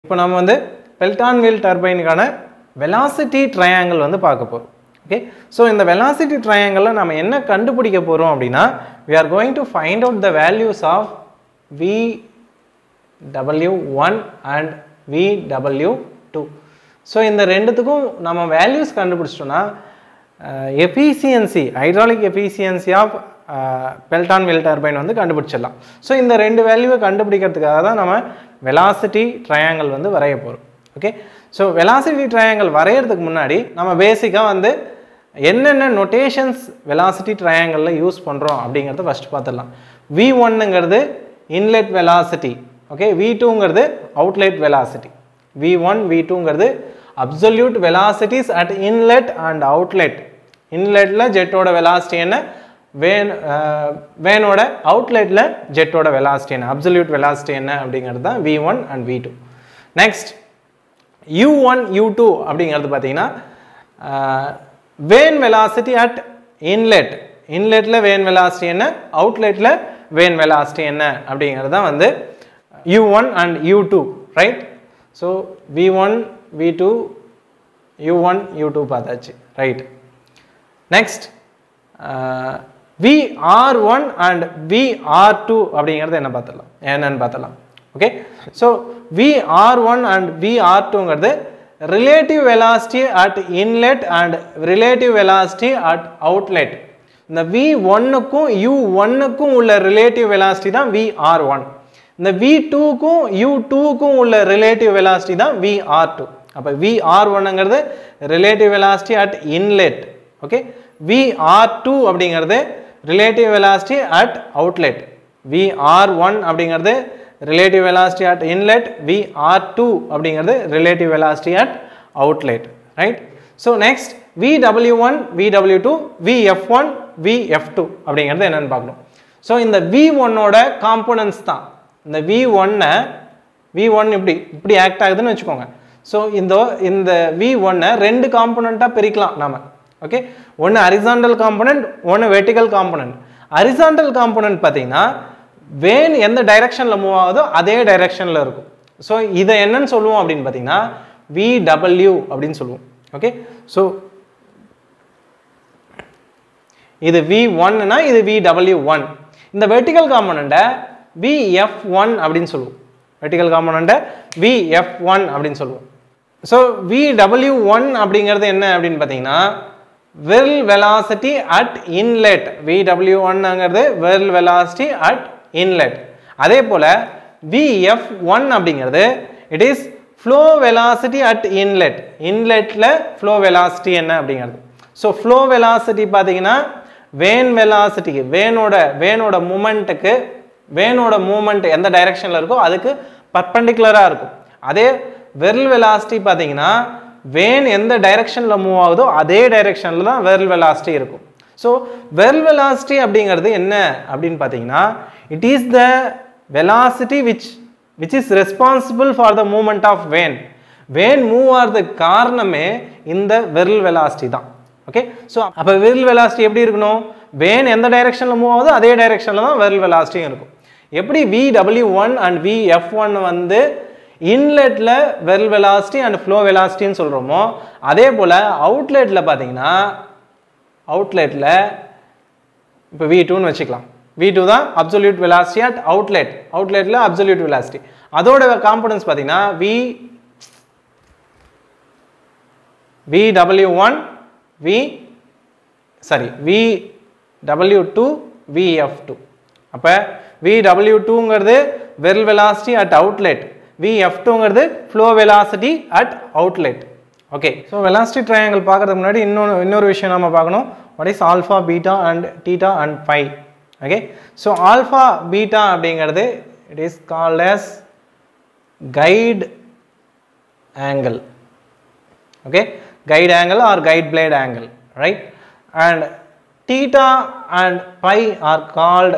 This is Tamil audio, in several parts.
இப்போ நம்ம வந்து பெல்டான் வீல் டர்பைனுக்கான வெலாசிட்டி ட்ரையாங்கிள் வந்து பார்க்க போகிறோம் ஓகே ஸோ இந்த வெலாசிட்டி ட்ரையாங்கிளில் நம்ம என்ன கண்டுபிடிக்க போகிறோம் அப்படின்னா we are going to find out the values of v w1 and vw2 so இந்த ரெண்டுத்துக்கும் நம்ம வேல்யூஸ் கண்டுபிடிச்சிட்டோம்னா efficiency hydraulic efficiency of Pelton wheel turbine வந்து கண்டுபிடிச்சிடலாம் ஸோ இந்த ரெண்டு வேல்யூவை கண்டுபிடிக்கிறதுக்காக தான் நம்ம வெலாசிட்டி ட்ரையாங்கிள் வந்து வரைய போகிறோம் ஓகே ஸோ வெலாசிட்டி ட்ரையாங்கிள் வரைகிறதுக்கு முன்னாடி நம்ம பேசிக்காக வந்து என்னென்ன நொட்டேஷன்ஸ் வெலாசிட்டி ட்ரையாங்கிளில் யூஸ் பண்ணுறோம் அப்படிங்கிறத ஃபஸ்ட் பார்த்துடலாம் வி ஒன்னுங்கிறது இன்லெட் வெலாசிட்டி ஓகே வி டூங்கிறது outlet velocity V one V டூங்கிறது absolute velocities at inlet and outlet இன்லெட்டில் ஜெட்டோட வெலாசிட்டி என்ன வேன் வேனோட அவுட்லெட்டில் ஜெட்டோட வெலாசிட்டி என்ன அப்சல்யூட் வெலாசிட்டி என்ன அப்படிங்கிறது தான் V one and V two next U one you two அப்படிங்கிறது பார்த்தீங்கன்னா வேன் வெலாசிட்டி அட் இன்லெட் இன்லெட்டில் வேன் வெலாசிட்டி என்ன அவுட்லெட்டில் வேன் வெலாசிட்டி என்ன அப்படிங்கிறது தான் வந்து U one and U two right so V one V two U one you two பார்த்தாச்சு right next V R one and V R two அப்படிங்கிறது என்ன பார்த்துடலாம் என்னன்னு பார்த்துடலாம் okay so V R one and V R டூங்கிறது relative velocity at inlet and relative velocity at outlet இந்த வி ஒன்னுக்கும் யூ ஒன்னுக்கும் உள்ள ரிலேட்டிவ் வெலாசிட்டி தான் வி ஆர் ஒன் இந்த வி டூக்கும் யூ டூக்கும் உள்ள ரிலேட்டிவ் வெலாசிட்டி தான் வி ஆர் டூ அப்போ V R ஒன்னுங்கிறது relative velocity at inlet okay V R two அப்படிங்கிறது relative velocity at outlet V R one அப்படிங்கிறது relative velocity at inlet V R two அப்படிங்கிறது relative velocity at outlet right so next V W one V W two V F one V F two அப்படிங்கிறது என்னென்னு பார்க்கணும் ஸோ இந்த வி ஒன்னோட காம்போனன்ட்ஸ் தான் இந்த வி ஒன்னை வி ஒன் இப்படி இப்படி ஆக்ட் ஆகுதுன்னு வச்சுக்கோங்க ஸோ இந்த இந்த வி ஒன்னை ரெண்டு காம்போனண்ட்டாக பிரிக்கலாம் நாம ஓகே ஒன்று அரிசாண்டல் காம்போனன்ட் ஒன்று வெர்டிக்கல் காம்போனன்ட் அரிசாண்டல் காம்போனன்ட் பார்த்தீங்கன்னா வேன் எந்த டைரக்ஷனில் மூவ் ஆகுதோ அதே டைரக்ஷனில் இருக்கும் ஸோ இதை என்னன்னு சொல்லுவோம் அப்படின்னு பார்த்தீங்கன்னா வி டபிள்யூ அப்படின்னு சொல்லுவோம் ஓகே ஸோ இது வி ஒன்னா இது வி டபிள்யூ ஒன் இந்த வெர்டிக்கல் காம்போனண்ட்டை வி எஃப் ஒன் அப்படின்னு சொல்லுவோம் வெர்டிக்கல் காம்போனண்ட்டை வி எஃப் ஒன் அப்படின்னு சொல்லுவோம் ஸோ வி டபிள்யூ ஒன் அப்படிங்கிறது என்ன அப்படின்னு பார்த்தீங்கன்னா whirl velocity at inlet V W ஒன்னுங்கிறது வெல் வெலாசிட்டி அட் இன்லெட் அதே போல் வி எஃப் ஒன் அப்படிங்கிறது it is flow velocity at inlet இன்லெட்டில் ஃப்ளோ வெலாசிட்டி என்ன அப்படிங்கிறது ஸோ ஃப்ளோ வெலாசிட்டி பார்த்தீங்கன்னா வேன் வெலாசிட்டிக்கு வேனோட வேனோட மூமெண்ட்டுக்கு வேனோட மூமெண்ட் எந்த டைரெக்ஷனில் இருக்கோ அதுக்கு பர்பண்டிகுலராக இருக்கும் அதே வெர்ல் வெலாசிட்டி பார்த்தீங்கன்னா வேன் எந்த டைரெக்ஷனில் மூவ் ஆகுதோ அதே டைரெக்ஷனில் தான் வெர்ல் வெலாசிட்டி இருக்கும் ஸோ வெர்ல் வெலாசிட்டி அப்படிங்கிறது என்ன அப்படின்னு பார்த்தீங்கன்னா it is the velocity which which is responsible for the moment of vane vane move ஆகிறதுக்கு காரணமே இந்த வெர்ல் வெலாசிட்டி தான் ஓகே ஸோ அப்போ வெர்ல் வெலாசிட்டி எப்படி இருக்கணும் வேன் எந்த டைரெக்ஷனில் மூவ் ஆகுதோ அதே டைரெக்ஷனில் தான் வெர்ல் வெலாசிட்டியும் இருக்கும் எப்படி V W one and V F one வந்து இன்லெட்டில் வெல் வெலாசிட்டி அண்ட் ஃப்ளோ வெலாசிட்டின்னு சொல்கிறோமோ அதே போல் அவுட்லெட்டில் பார்த்தீங்கன்னா அவுட்லெட்டில் இப்போ வி டூன்னு வச்சுக்கலாம் வி டூ தான் அப்சல்யூட் வெலாசிட்டி அட் அவுட்லெட் அவுட்லெட்டில் அப்சல்யூட் வெலாசிட்டி அதோட காம்பனன்ஸ் பார்த்தீங்கன்னா V V W one V sorry V W two V F two அப்போ வி டபிள்யூ டூங்கிறது whirl velocity at outlet V F டூங்கிறது flow velocity at outlet okay so velocity triangle பார்க்கறதுக்கு முன்னாடி இன்னொன்று இன்னொரு விஷயம் நம்ம பார்க்கணும் what is alpha beta and theta and phi okay so alpha beta அப்படிங்கிறது it is called as guide angle okay guide angle or guide blade angle right and theta and pi are called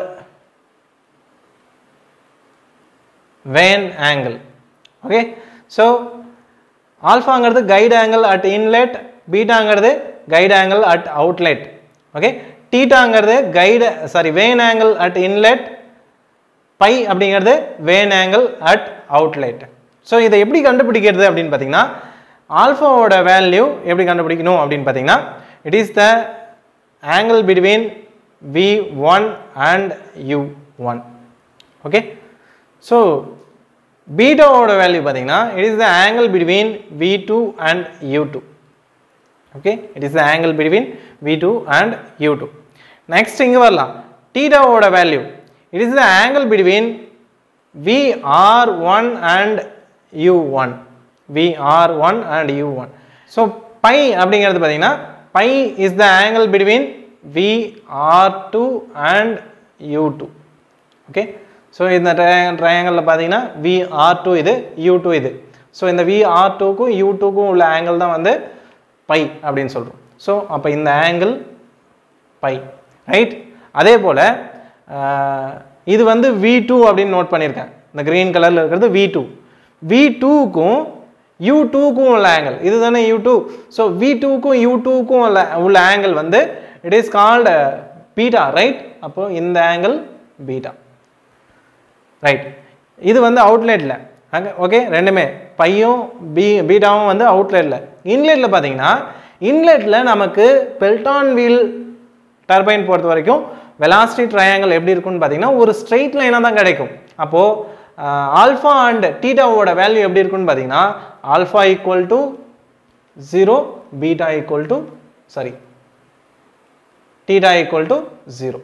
vane angle okay so ஆல்ஃபாங்கிறது கைட் ஆங்கிள் அட் இன்லெட் பீட்டாங்கிறது guide angle at outlet okay டீட்டாங்கிறது guide sorry vane angle at inlet phi அப்படிங்கிறது vane angle at outlet so இதை எப்படி கண்டுபிடிக்கிறது அப்படின்னு பார்த்தீங்கன்னா ஆல்ஃபாவோட வேல்யூ எப்படி கண்டுபிடிக்கணும் அப்படின்னு பார்த்தீங்கன்னா it is the angle between V one and U one okay so பீட்டாவோட வேல்யூ பார்த்தீங்கன்னா it is the angle between V two and U two okay it is the angle between V two and U two next இங்கே வரலாம் டீட்டாவோட value it is the angle between V R one and U one V R one and U one so phi அப்படிங்கிறது பார்த்தீங்கன்னா phi is the angle between V R two and U two okay so இந்த ட்ரையாங்கிளில் பார்த்தீங்கன்னா வி ஆர் டூ இது யூ டூ இது ஸோ இந்த வி ஆர் டூக்கும் யூ டூக்கும் உள்ள ஆங்கிள் தான் வந்து பை அப்படின்னு சொல்கிறோம் ஸோ அப்போ இந்த ஆங்கிள் பை ரைட் அதே போல் இது வந்து வி டூ அப்படின்னு நோட் பண்ணியிருக்கேன் இந்த க்ரீன் கலரில் இருக்கிறது வி டூ வி டூக்கும் யூ டூக்கும் உள்ள ஆங்கிள் இது தானே யூ டூ ஸோ வி டூக்கும் யூ டூக்கும் உள்ள உள்ள ஆங்கிள் வந்து it is called beta right அப்போ இந்த ஆங்கிள் பீட்டா ரைட் இது வந்து அவுட்லெட்டில் அங்கே ஓகே ரெண்டுமே பையும் பீ பீட்டாவும் வந்து அவுட்லெட்டில் இன்லெட்டில் பார்த்தீங்கன்னா இன்லெட்டில் நமக்கு பெல்டான் வீல் டர்பைன் பொறுத்த வரைக்கும் வெலாசிட்டி ட்ரையாங்கிள் எப்படி இருக்கும்னு பார்த்தீங்கன்னா ஒரு ஸ்ட்ரெயிட் லைனாக தான் கிடைக்கும் அப்போது ஆல்ஃபா அண்ட் டீட்டாவோட வேல்யூ எப்படி இருக்கும்னு பார்த்தீங்கன்னா alpha equal to zero beta equal to sorry theta equal to zero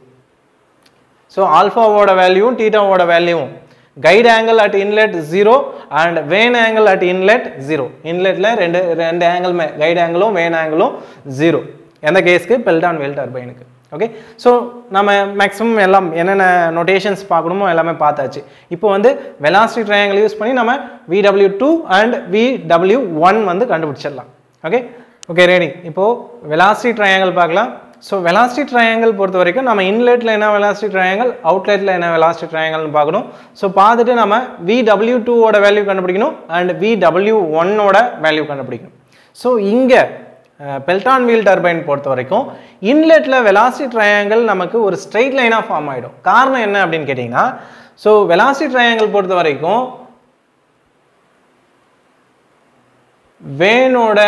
so ஆல்ஃபாவோட வேல்யூவும் டீட்டாவோட வேல்யூவும் guide angle at inlet zero and vane angle at inlet zero இன்லெட்டில் ரெண்டு ரெண்டு ஆங்கிளுமே கைட் ஆங்கிளும் வேன் ஆங்கிளும் ஜீரோ எந்த கேஸ்க்கு பெல்டான் வெல் டர்பைனுக்கு ஓகே ஸோ நம்ம மேக்ஸிமம் எல்லாம் என்னென்ன நோட்டேஷன்ஸ் பார்க்கணுமோ எல்லாமே பார்த்தாச்சு இப்போ வந்து வெலாசிட்டி ட்ரையாங்கிள் யூஸ் பண்ணி நம்ம V W two and V W one வந்து கண்டுபிடிச்சிடலாம் ஓகே ஓகே ரெடி இப்போது வெலாசிட்டி ட்ரையாங்கிள் பார்க்கலாம் ஸோ வெலாசிட்டி ட்ரையாங்கிள் பொறுத்த வரைக்கும் நம்ம இன்லெட்டில் என்ன வெலாசிட்டி ட்ரையாங்கிள் அவுட்லெட்டில் என்ன வெலாசிட்டி ட்ரையாங்கிள்னு பார்க்கணும் ஸோ பார்த்துட்டு நம்ம விடபிள்யூ டூவோட வேல்யூ கண்டுபிடிக்கணும் அண்ட் விடபிள்யூ ஒன்னோட வேல்யூ கண்டுபிடிக்கணும் ஸோ இங்கே பெல்டான் வீல் டர்பைன் பொறுத்த வரைக்கும் இன்லெட்டில் வெலாசிட்டி ட்ரையாங்கிள் நமக்கு ஒரு ஸ்ட்ரெயிட் லைனாக ஃபார்ம் ஆகிடும் காரணம் என்ன அப்படின்னு கேட்டிங்கன்னா ஸோ வெலாசிட்டி ட்ரையாங்கிள் பொறுத்த வரைக்கும் வேனோட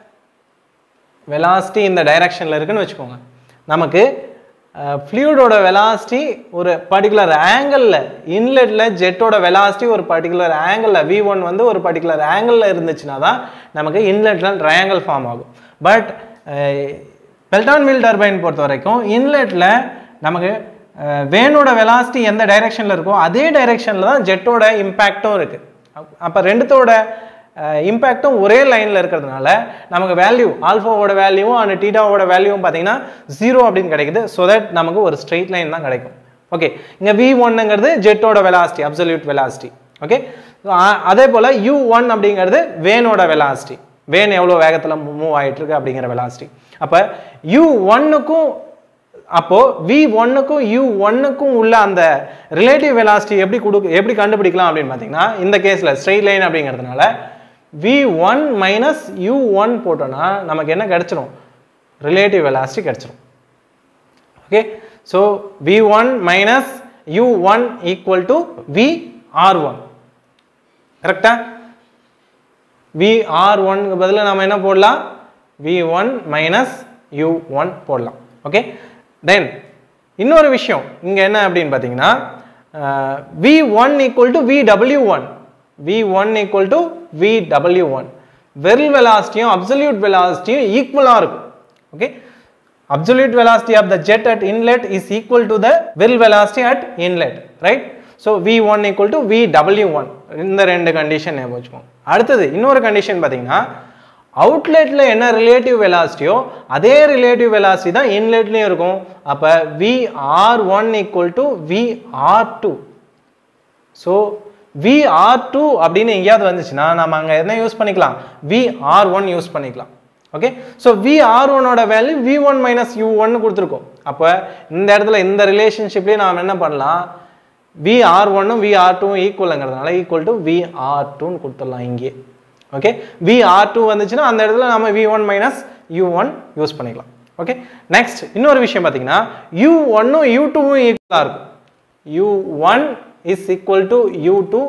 வெலாசிட்டி இந்த டைரக்ஷனில் இருக்குன்னு வச்சுக்கோங்க நமக்கு ஃப்ளூயிடோட வெலாசிட்டி ஒரு பர்டிகுலர் ஆங்கிளில் இன்லெட்டில் ஜெட்டோட வெலாசிட்டி ஒரு பர்டிகுலர் ஆங்கிளில் வி ஒன் வந்து ஒரு பர்டிகுலர் ஆங்கிளில் இருந்துச்சுன்னா தான் நமக்கு இன்லெட்டில் ட்ரையாங்கிள் ஃபார்ம் ஆகும் பட் பெல்டான் வீல் டர்பைன் பொறுத்த வரைக்கும் இன்லெட்டில் நமக்கு வேனோட வெலாசிட்டி எந்த டைரெக்ஷனில் இருக்கோ அதே டைரெக்ஷனில் தான் ஜெட்டோட இம்பேக்டும் இருக்குது அப்போ ரெண்டுத்தோட இம்பேக்டும் ஒரே லைனில் இருக்கிறதுனால நமக்கு வேல்யூ ஆல்ஃபாவோட வேல்யூவும் அண்ட் டீட்டாவோட வேல்யூவும் பார்த்தீங்கன்னா ஜீரோ அப்படின்னு கிடைக்குது ஸோ தட் நமக்கு ஒரு ஸ்ட்ரெயிட் லைன் தான் கிடைக்கும் ஓகே இங்கே வி ஒன்னுங்கிறது ஜெட்டோட வெலாசிட்டி அப்சல்யூட் வெலாசிட்டி ஓகே அதே போல் யூ ஒன் அப்படிங்கிறது வேனோட வெலாசிட்டி வேன் எவ்வளோ வேகத்தில் மூவ் ஆகிட்டு இருக்கு அப்படிங்கிற வெலாசிட்டி அப்போ யூ ஒன்னுக்கும் அப்போ வி ஒன்னுக்கும் யூ ஒன்னுக்கும் உள்ள அந்த ரிலேட்டிவ் வெலாசிட்டி எப்படி கொடு எப்படி கண்டுபிடிக்கலாம் அப்படின்னு பார்த்தீங்கன்னா இந்த கேஸில் ஸ்ட்ரெயிட் லைன் அப்படிங்கிறதுனால V one minus you one போட்டோன்னா நமக்கு என்ன கிடைச்சிரும் ரிலேட்டிவ் வெலாசிட்டி கிடைச்சிரும் okay so V one minus you one equal to V R one கரெக்டா வி ஆர் ஒன்க்கு பதிலாக நம்ம என்ன போடலாம் we one minus you one போடலாம் ஓகே தென் இன்னொரு விஷயம் இங்கே என்ன அப்படின்னு பார்த்தீங்கன்னா V one equal to we W one we one equal to we W one whirl வெலாசிட்டியும் அப்சல்யூட் வெலாசிட்டியும் ஈக்குவலாக இருக்கும் okay absolute velocity of the jet at inlet is equal to the well velocity at inlet right so v1 equal to vw1 இந்த ரெண்டு கண்டிஷன் ஞாபகம் வச்சுக்கோங்க அடுத்தது இன்னொரு கண்டிஷன் பார்த்தீங்கன்னா அவுட்லெட்டில் என்ன ரிலேட்டிவ் வெலாசிட்டியோ அதே ரிலேட்டிவ் வெலாசிட்டி தான் இன்லெட்லேயும் இருக்கும் அப்போ V R one equal to V R two so V R two அப்படின்னு எங்கேயாவது வந்துச்சுன்னா நம்ம அங்கே என்ன யூஸ் பண்ணிக்கலாம் வி ஆர் ஒன் யூஸ் பண்ணிக்கலாம் ஓகே ஸோ வி ஆர் ஒனோட value V one minus U ஒன்னு கொடுத்துருக்கோம் அப்போ இந்த இடத்துல இந்த ரிலேஷன்ஷிப்லேயே நாம் என்ன பண்ணலாம் வி ஆர் ஒன்னும் வி ஆர் டூவும் ஈக்குவலுங்கிறதுனால ஈக்குவல் டு வி ஆர் டூன்னு கொடுத்துடலாம் இங்கே ஓகே வி ஆர் டூ வந்துச்சுன்னா அந்த இடத்துல நம்ம V one minus you one use பண்ணிக்கலாம் ஓகே நெக்ஸ்ட் இன்னொரு விஷயம் பார்த்தீங்கன்னா யூ ஒன்னும் யூ டூவும் ஈக்குவலாக இருக்கும் U one is equal to U two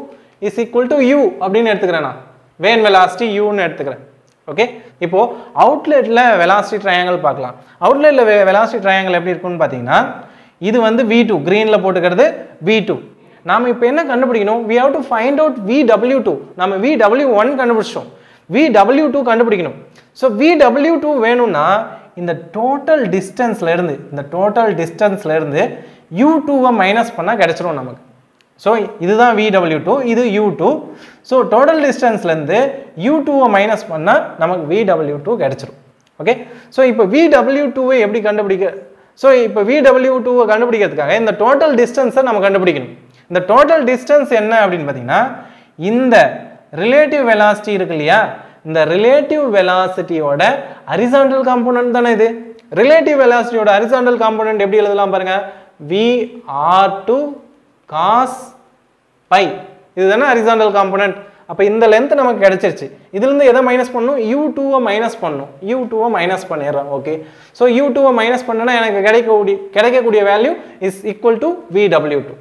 is equal to U அப்படின்னு எடுத்துக்கிறேன் நான் வேன் வெலாசிட்டி யூன்னு எடுத்துக்கிறேன் ஓகே இப்போ அவுட்லெட்டில் வெலாசிட்டி ட்ரையாங்கிள் பார்க்கலாம் அவுட்லெட்டில் வெ வெலாசிட்டி ட்ரையாங்கிள் எப்படி இருக்கும்னு பார்த்தீங்கன்னா இது வந்து வி டூ க்ரீனில் போட்டுக்கிறது வி டூ நாம் இப்போ என்ன கண்டுபிடிக்கணும் we how to find out V W two நம்ம வி டபிள்யூ ஒன் கண்டுபிடிச்சிட்டோம் வி டபிள்யூ டூ கண்டுபிடிக்கணும் ஸோ வி டபிள்யூ டூ வேணும்னா இந்த டோட்டல் டிஸ்டன்ஸ்லேருந்து இந்த டோட்டல் டிஸ்டன்ஸ்லேருந்து யூ டூவை மைனஸ் பண்ணால் கிடச்சிரும் நமக்கு ஸோ இதுதான் வி டபிள்யூ டூ இது யூ டூ ஸோ டோட்டல் டிஸ்டன்ஸ்லேருந்து யூ டூவை மைனஸ் பண்ணால் நமக்கு வி டபிள்யூ டூ கிடச்சிரும் ஓகே ஸோ இப்போ வி டபிள்யூ டூவை எப்படி கண்டுபிடிக்க ஸோ இப்போ வி டபிள்யூ டூவை கண்டுபிடிக்கிறதுக்காக இந்த டோட்டல் டிஸ்டன்ஸை நம்ம கண்டுபிடிக்கணும் இந்த டோட்டல் டிஸ்டன்ஸ் என்ன அப்படின்னு பார்த்தீங்கன்னா இந்த ரிலேட்டிவ் வெலாசிட்டி இருக்கு இல்லையா இந்த ரிலேட்டிவ் வெலாசிட்டியோட ஹரிசாண்டல் காம்போனன்ட் தானே இது ரிலேட்டிவ் வெலாசிட்டியோட ஹரிசாண்டல் காம்போனன்ட் எப்படி எழுதலாம் பாருங்க V R two cos phi இதுதானே ஹரிசாண்டல் காம்போனன்ட் அப்போ இந்த லென்த் நமக்கு கிடைச்சிருச்சு இதுலேருந்து எதை மைனஸ் பண்ணணும் யூ டூவை மைனஸ் பண்ணணும் யூ டூவை மைனஸ் பண்ணிடுறோம் ஓகே ஸோ யூ டூவை மைனஸ் பண்ணனா எனக்கு கிடைக்கக்கூடிய கிடைக்கக்கூடிய value is equal to we W two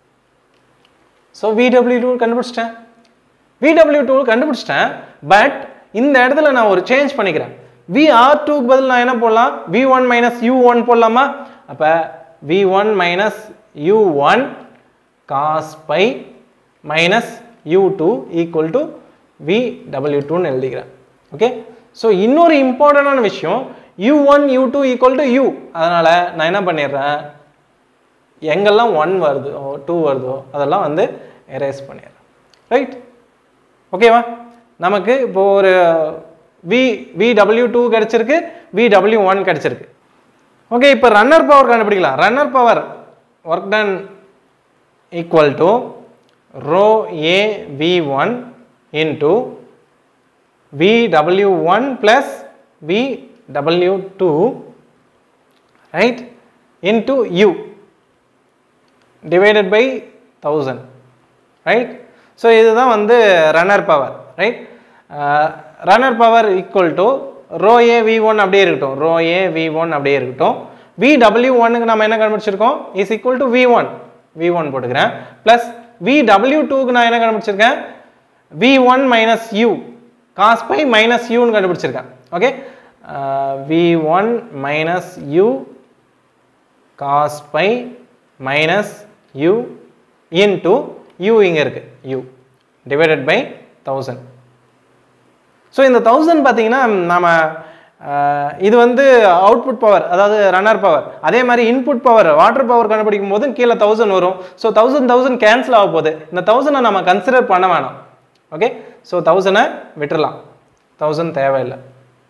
so V W two கண்டுபிடிச்சிட்டேன் விடபிள்யூ டூ கண்டுபிடிச்சிட்டேன் பட் இந்த இடத்துல நான் ஒரு சேஞ்ச் பண்ணிக்கிறேன் வி ஆர் டூக்கு பதில் நான் என்ன போடலாம் we one minus you one போடலாமா அப்போ v one minus you one cos phi minus u two equal to we டபிள்யூ டூன்னு எழுதிக்கிறேன் ஓகே ஸோ இன்னொரு இம்பார்ட்டண்டான விஷயம் u one you two equal to u அதனால் நான் என்ன பண்ணிடுறேன் எங்கெல்லாம் ஒன் வருதோ டூ வருதோ அதெல்லாம் வந்து எரேஸ் பண்ணிடுறேன் ரைட் ஓகேவா நமக்கு இப்போ ஒரு வி வி டபிள்யூ டூ கிடச்சிருக்கு வி டபிள்யூ ஒன் கிடச்சிருக்கு ஓகே இப்போ ரன்னர் பவர் கண்டுபிடிக்கலாம் runner power work done equal to rho A V one into V W one plus we W two right into U divided by 1000 right so இதுதான் வந்து runner power right runner power equal to rho A V one அப்படியே இருக்கட்டும் ரோ ஏ வி ஒன் அப்படியே இருக்கட்டும் வி டபிள்யூ ஒன்னுக்கு நம்ம என்ன கண்டுபிடிச்சிருக்கோம் is equal to v one we one போட்டுக்கிறேன் ப்ளஸ் வி டபிள்யூ டூக்கு நான் என்ன கண்டுபிடிச்சிருக்கேன் v one minus u cos phi minus யூன்னு கண்டுபிடிச்சிருக்கேன் okay v one minus u cos phi minus u into u இங்கே இருக்கு u divided by 1000 ஸோ இந்த தௌசண்ட் பார்த்தீங்கன்னா நாம அஹ், இது வந்து அவுட்புட் பவர் அதாவது ரன்னர் பவர் அதே மாதிரி இன்புட் பவர் வாட்டர் பவர் கண்டுபிடிக்கும் போது கீழே தௌசண்ட் வரும் ஸோ தௌசண்ட் தௌசண்ட் கேன்சல் ஆக போகுது இந்த தௌசண்டை நம்ம கன்சிடர் பண்ண வேணாம் ஓகே ஸோ தௌசண்டை விட்டுறலாம் தௌசண்ட் தேவையில்லை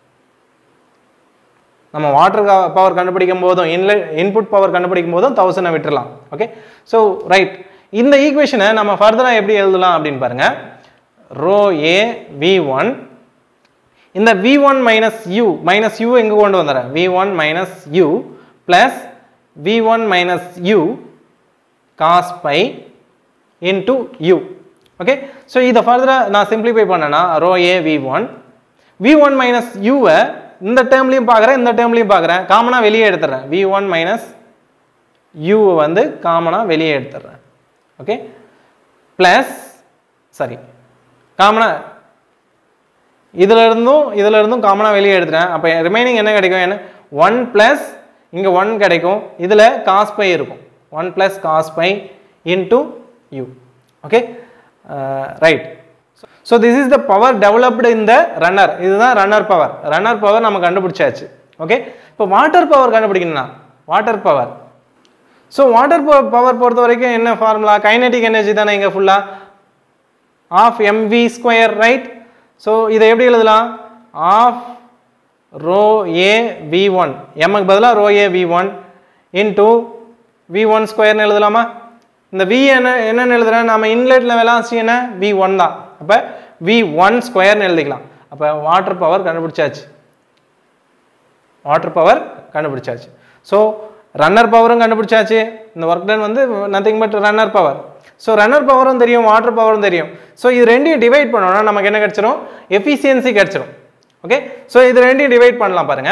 நம்ம வாட்டர் பவர் கண்டுபிடிக்கும் போதும் இன்ல இன்புட் பவர் கண்டுபிடிக்கும் போதும் தௌசண்டை விட்டுறலாம் ஓகே ஸோ ரைட் இந்த ஈக்குவேஷனை நம்ம ஃபர்தராக எப்படி எழுதலாம் அப்படின்னு பாருங்க ரோ ஏ வி ஒன் இந்த v one minus u minus u எங்கே கொண்டு வந்துடுறேன் v one minus u plus v one minus u cos phi into u okay so இதை ஃபர்தராக நான் சிம்பிளிஃபை பண்ணேன்னா rho A V one we one minus யூவை இந்த டேர்ம்லையும் பார்க்குறேன் இந்த டேர்ம்லையும் பார்க்குறேன் காமனாக வெளியே எடுத்துடுறேன் வி ஒன் மைனஸ் யூவை வந்து காமனாக வெளியே எடுத்துடுறேன் ஓகே ப்ளஸ் சாரி காமனாக இதுல இருந்தும் இதுல இருந்தும் காமனாக வெளியே எடுத்துட்டேன் அப்போ ரிமைனிங் என்ன கிடைக்கும் என்ன ஒன் ப்ளஸ் இங்கே ஒன் கிடைக்கும் இதில் காஸ் பை இருக்கும் one plus cos phi into u okay right so this is the power developed இந்த ரன்னர் இதுதான் ரன்னர் பவர் ரன்னர் பவர் நம்ம கண்டுபிடிச்சாச்சு ஓகே இப்போ வாட்டர் பவர் கண்டுபிடிக்கணும்னா water power so water power பொறுத்த வரைக்கும் என்ன ஃபார்முலா கைனெட்டிக் எனர்ஜி தானே இங்கே ஃபுல்லாக half m v square right so இதை எப்படி எழுதலாம் half rho A V one எம்முக்கு பதிலாக rho A V one into we one ஸ்கொயர்னு எழுதலாமா இந்த வி என்ன என்னன்னு எழுதுறேன் நம்ம இன்லெட்டில் வெலாசிட்டி என்ன வி ஒன் தான் அப்போ வி ஒன் ஸ்கொயர்னு எழுதிக்கலாம் அப்போ வாட்டர் பவர் கண்டுபிடிச்சாச்சு வாட்டர் பவர் கண்டுபிடிச்சாச்சு ஸோ ரன்னர் பவரும் கண்டுபிடிச்சாச்சு இந்த ஒர்க் டன் வந்து nothing but runner power so runner பவரும் தெரியும் வாட்டர் பவரும் தெரியும் ஸோ இது ரெண்டையும் டிவைட் பண்ணோம்னா நமக்கு என்ன கிடைச்சிரும் எஃபிஷியன்சி கிடைச்சிரும் ஓகே ஸோ இது ரெண்டையும் டிவைட் பண்ணலாம் பாருங்க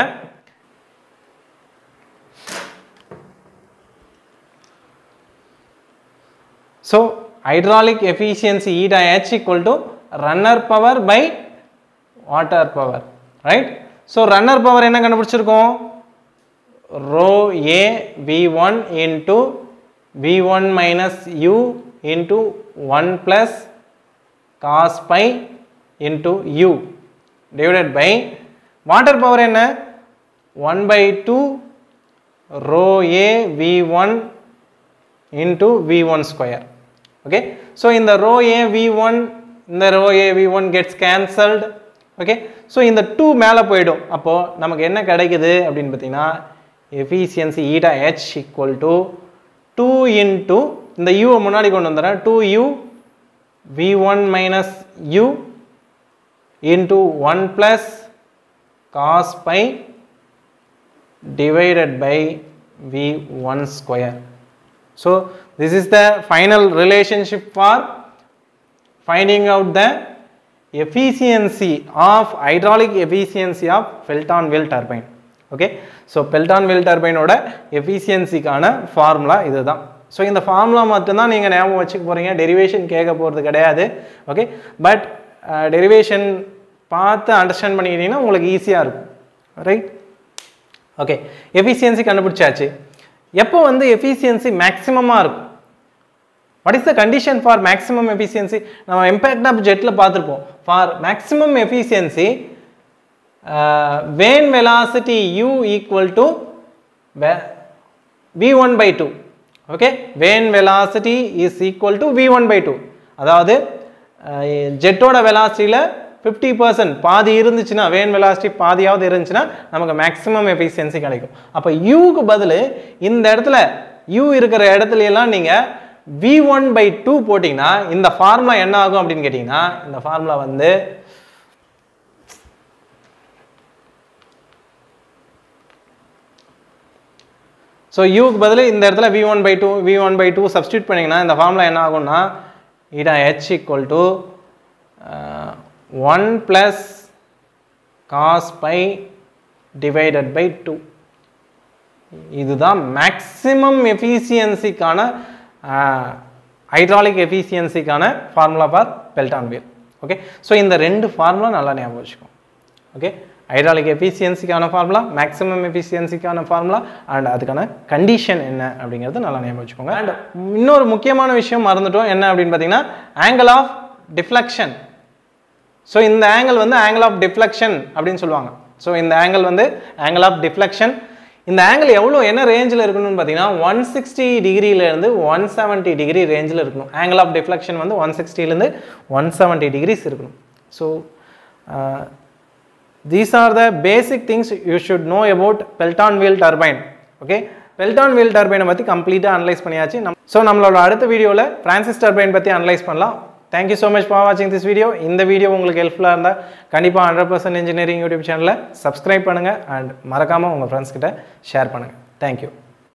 so hydraulic efficiency eta h equal to runner power by water power right so runner power என்ன கண்டுபிடிச்சிருக்கோம் rho a v1 into v1 minus u into 1 plus cos pi into u divided by water power என்ன 1 by 2 rho a v1 into v1 square okay so in the rho a v1 இந்த rho a v1 gets cancelled okay so இந்த 2 மேலே போயிடும் அப்போ நமக்கு என்ன கிடைக்குது அப்படின்னு பார்த்தீங்கன்னா efficiency eta h equal to 2 into இந்த u -வை முன்னாடி கொண்டு வந்துடுறேன் 2u v1 minus u into 1 plus cos pi divided by v1 square so this is the final relationship for finding out the efficiency of hydraulic efficiency of Pelton wheel turbine okay so Pelton wheel turbine ஓட efficiencyக்கான ஃபார்முலா இதுதான் ஸோ இந்த ஃபார்முலா மட்டும்தான் நீங்கள் ஞாபகம் வச்சுக்க போகிறீங்க டெரிவேஷன் கேட்க போகிறது கிடையாது ஓகே பட் டெரிவேஷன் பார்த்து அண்டர்ஸ்டாண்ட் பண்ணிக்கிட்டீங்கன்னா உங்களுக்கு ஈஸியாக இருக்கும் ரைட் ஓகே எஃபிஷியன்சி கண்டுபிடிச்சாச்சு எப்போ வந்து எஃபிஷியன்சி மேக்ஸிமமாக இருக்கும் what is the condition for maximum efficiency நம்ம இம்பேக்ட் ஆஃப் ஜெட்டில் பார்த்துருப்போம் for maximum efficiency vane velocity u equal to v one by two okay vane velocity is equal to v one by two அதாவது ஜெட்டோட வெலாசிட்டியில் ஃபிஃப்டி பர்சன்ட் பாதி இருந்துச்சுன்னா வேன் வெலாசிட்டி பாதியாவது இருந்துச்சுன்னா நமக்கு மேக்ஸிமம் எஃபிஷியன்சி கிடைக்கும் அப்போ யூக்கு பதில் இந்த இடத்துல யூ இருக்கிற இடத்துல எல்லாம் நீங்கள் வி ஒன் பை டூ போட்டிங்கன்னா இந்த ஃபார்முலா என்ன ஆகும் அப்படின்னு கேட்டிங்கன்னா இந்த ஃபார்முலா வந்து ஸோ யூக்கு பதில் இந்த இடத்துல v one by two v one by two substitute பண்ணிங்கன்னா இந்த ஃபார்முலா என்ன ஆகும்னா eta h equal to one plus cos phi divided by two இதுதான் மேக்ஸிமம் எஃபிஷியன்சிக்கான ஹைட்ராலிக் எஃபிஷியன்சிக்கான formula for Pelton wheel okay so இந்த ரெண்டு ஃபார்முலா நல்லா ஞாபகம் வச்சுக்கோங்க ஓகே ஹைட்ராலிக் எஃபிஷியன்சிக்கான ஃபார்முலா மேக்ஸிமம் எஃபிஷியன்சிக்கான ஃபார்முலா அண்ட் அதுக்கான கண்டிஷன் என்ன அப்படிங்கிறது நல்லா ஞாபகம் வச்சுக்கோங்க அண்ட் இன்னொரு முக்கியமான விஷயம் மறந்துட்டோம் என்ன அப்படின்னு பார்த்தீங்கன்னா ஆங்கிள் ஆஃப் டிஃப்ளெக்ஷன் ஸோ இந்த ஆங்கிள் வந்து ஆங்கிள் ஆஃப் டிஃப்ளெக்ஷன் அப்படின்னு சொல்லுவாங்க ஸோ இந்த ஆங்கிள் வந்து ஆங்கிள் ஆஃப் டிஃப்ளெக்ஷன் இந்த ஆங்கிள் எவ்வளோ என்ன ரேஞ்சில் இருக்கணும்னு பார்த்தீங்கன்னா ஒன் சிக்ஸ்டி டிகிரியிலேருந்து ஒன் செவன்ட்டி டிகிரி ரேஞ்சில் இருக்கணும் ஆங்கிள் ஆஃப் டிஃப்ளெக்ஷன் வந்து ஒன் சிக்ஸ்டிலேருந்து ஒன் செவன்ட்டி டிகிரிஸ் இருக்கணும் so these are the basic things you should know about Pelton wheel turbine okay Pelton wheel டர்பைனை பற்றி கம்ப்ளீட்டாக அனலைஸ் பண்ணியாச்சு நம் ஸோ நம்மளோட அடுத்த வீடியோவில் ஃப்ரான்சிஸ் டர்பைன் பற்றி அனலைஸ் பண்ணலாம் தேங்க்யூ ஸோ மச் ஃபார் வாட்சிங் திஸ் வீடியோ இந்த வீடியோ உங்களுக்கு ஹெல்ப்ஃபுல்லாக இருந்தால் கண்டிப்பாக ஹண்ட்ரட் பர்சன்ட் இன்ஜினியரிங் யூடியூப் சேனலை சப்ஸ்கிரைப் பண்ணுங்கள் அண்ட் மறக்காமல் உங்கள் ஃப்ரெண்ட்ஸ் கிட்ட ஷேர் பண்ணுங்கள் தேங்க்யூ